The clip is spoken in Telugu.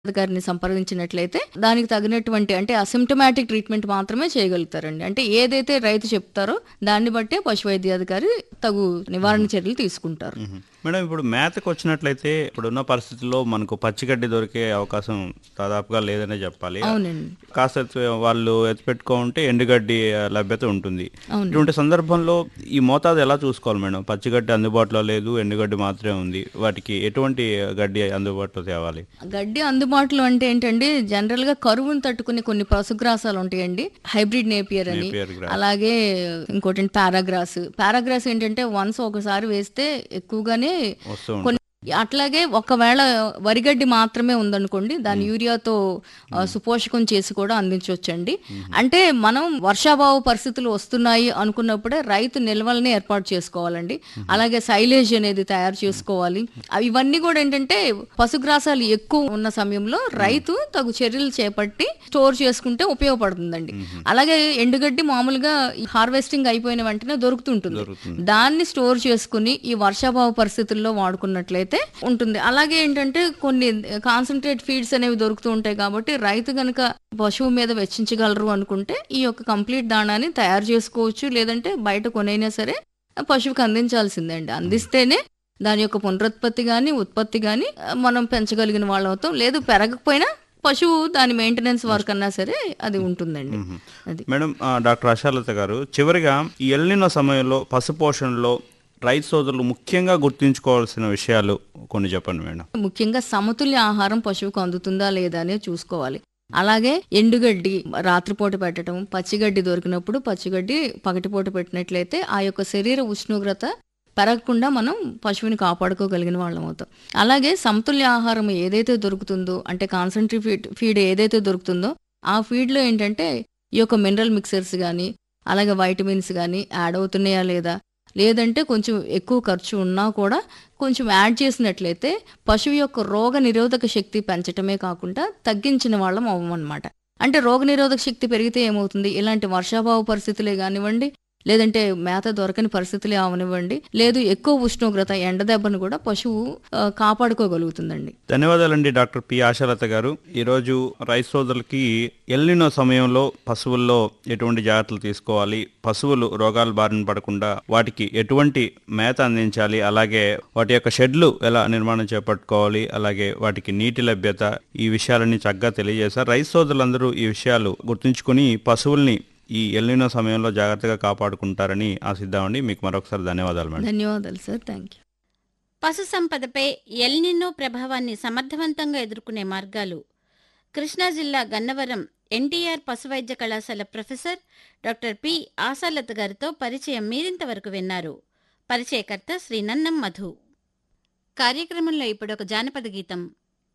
గారిని సంప్రదించినట్లయితే దానికి తగినటువంటి అంటే అసిమ్టమాటిక్ ట్రీట్మెంట్ మాత్రమే చేయగలుగుతారండి అంటే ఏదైతే రైతు చెప్తారో దాన్ని బట్టే పశు వైద్యాధికారి తగు నివారణ చర్యలు తీసుకుంటారు మ్మ్. మేడం ఇప్పుడు మేతకు వచ్చినట్లయితే ఇప్పుడున్న పరిస్థితుల్లో మనకు పచ్చిగడ్డి దొరికే అవకాశం దాదాపుగా లేదనే చెప్పాలి అవునండి కాస్త వాళ్ళు ఎత్తిపెట్టుకుంటే ఎండుగడ్డి ఆ, లభ్యత ఉంటుంది అవును. ఇటువంటి సందర్భంలో ఈ మోతాదు ఎలా చూసుకోవాలి మేడం పచ్చిగడ్డి అందుబాటులో లేదు ఎండుగడ్డి మాత్రమే ఉంది వాటికి ఎటువంటి గడ్డి అందుబాటులో తేవాలి గడ్డి అందుబాటులో అంటే ఏంటండి జనరల్ గా కరువును తట్టుకునే కొన్ని పశుగ్రాసాలు ఉంటాయండి హైబ్రిడ్ నేపియర్ అని నేపియర్ గ్రాస్. అలాగే ఇంకోటి పారాగ్రాస్ పారాగ్రాస్ ఏంటంటే వన్స్ ఒకసారి వేస్తే ఎక్కువగానే వస్తూ కొన్ని అట్లాగే ఒకవేళ వరిగడ్డి మాత్రమే ఉందనుకోండి దాని యూరియాతో ఆ, సుపోషకం చేసి కూడా అందించవచ్చండి అంటే మనం వర్షాభావ పరిస్థితులు వస్తున్నాయి అనుకున్నప్పుడే రైతు నిల్వల్ని ఏర్పాటు చేసుకోవాలండి అలాగే సైలేజ్ అనేది తయారు చేసుకోవాలి అవి ఇవన్నీ కూడా ఏంటంటే పశుగ్రాసాలు ఎక్కువ ఉన్న సమయంలో రైతు తగు చర్యలు చేపట్టి స్టోర్ చేసుకుంటే ఉపయోగపడుతుందండి అలాగే ఎండుగడ్డి మామూలుగా హార్వెస్టింగ్ అయిపోయిన వెంటనే దొరుకుతుంటుంది దాన్ని స్టోర్ చేసుకుని ఈ వర్షాభావ పరిస్థితుల్లో వాడుకున్నట్లయితే ఉంటుంది అలాగే ఏంటంటే కొన్ని కాన్సన్ట్రేట్ ఫీడ్స్ అనేవి దొరుకుతూ ఉంటాయి కాబట్టి రైతు గనక పశువు మీద వెచ్చించగలరు అనుకుంటే ఈ యొక్క కంప్లీట్ దాణాన్ని తయారు చేసుకోవచ్చు లేదంటే బయట కొనైనా సరే పశువుకి అందించాల్సిందే అండి అందిస్తేనే దాని యొక్క పునరుత్పత్తి కానీ ఉత్పత్తి కానీ మనం పెంచగలిగిన వాళ్ళం అవుతాం లేదు పెరగకపోయినా పశువు దాని మెయింటెనెన్స్ వర్క్ అన్నా సరే అది ఉంటుందండి అది మేడం ఆ, డాక్టర్ ఆశాలత గారు చివరిగా ఈ ఎల్నినో సమయంలో పశుపోషణలో రైతు సోదరులు ముఖ్యంగా గుర్తుంచుకోవాల్సిన విషయాలు కొన్ని చెప్పండి మేడం ముఖ్యంగా సమతుల్య ఆహారం పశువుకు అందుతుందా లేదా అనేది చూసుకోవాలి అలాగే ఎండుగడ్డి రాత్రిపూట పెట్టడం పచ్చిగడ్డి దొరికినప్పుడు పచ్చిగడ్డి పగటిపూట పెట్టినట్లయితే ఆ యొక్క శరీర ఉష్ణోగ్రత పెరగకుండా మనం పశువుని కాపాడుకోగలిగిన వాళ్ళం అవుతాం అలాగే సమతుల్య ఆహారం ఏదైతే దొరుకుతుందో అంటే కాన్సన్ట్రేట్ ఫీడ్ ఫీడ్ ఏదైతే దొరుకుతుందో ఆ ఫీడ్లో ఏంటంటే ఈ యొక్క మినరల్ మిక్సర్స్ కానీ అలాగే వైటమిన్స్ కానీ యాడ్ అవుతున్నాయా లేదా లేదంటే కొంచెం ఎక్కువ ఖర్చు ఉన్నా కూడా కొంచెం యాడ్ చేసినట్లయితే పశువు యొక్క రోగ నిరోధక శక్తి పెంచటమే కాకుండా తగ్గించిన వాళ్ళం అవ్వమన్నమాట అంటే రోగ నిరోధక శక్తి పెరిగితే ఏమవుతుంది ఇలాంటి వర్షాభావ పరిస్థితులే కానివ్వండి లేదంటే మేత దొరకని పరిస్థితులే అవనివ్వండి లేదు ఎక్కువ ఉష్ణోగ్రత ఎండ దెబ్బను కూడా పశువు ఆ, కాపాడుకోగలుగుతుందండి ధన్యవాదాలండి డాక్టర్ పి ఆశాలత గారు ఈరోజు రైతు సోదరులకి ఎల్లినో సమయంలో పశువుల్లో ఎటువంటి జాగ్రత్తలు తీసుకోవాలి పశువులు రోగాల బారిన పడకుండా వాటికి ఎటువంటి మేత అందించాలి అలాగే వాటి యొక్క షెడ్లు ఎలా నిర్మాణం చేపట్టుకోవాలి అలాగే వాటికి నీటి లభ్యత ఈ విషయాలన్నీ చక్కగా తెలియజేశారు రైతు సోదరులందరూ ఈ విషయాలు గుర్తుంచుకుని పశువుల్ని ఈ ఎల్లినో సమయంలో జాగ్రత్తగా కాపాడుకుంటారని ఆశిద్దామండి మీకు మరొకసారి ధన్యవాదాలు మేడం ధన్యవాదాలు సార్ థ్యాంక్ యూ పశు సంపదపై ఎల్నిన్నో ప్రభావాన్ని సమర్థవంతంగా ఎదుర్కొనే మార్గాలు కృష్ణా జిల్లా గన్నవరం ఎన్టీఆర్ పశువైద్య కళాశాల ప్రొఫెసర్ డాక్టర్ పి ఆశాలత గారితో పరిచయం మీరింతవరకు విన్నారు పరిచయకర్త శ్రీ నన్నం మధు కార్యక్రమంలో ఇప్పుడు ఒక జానపద గీతం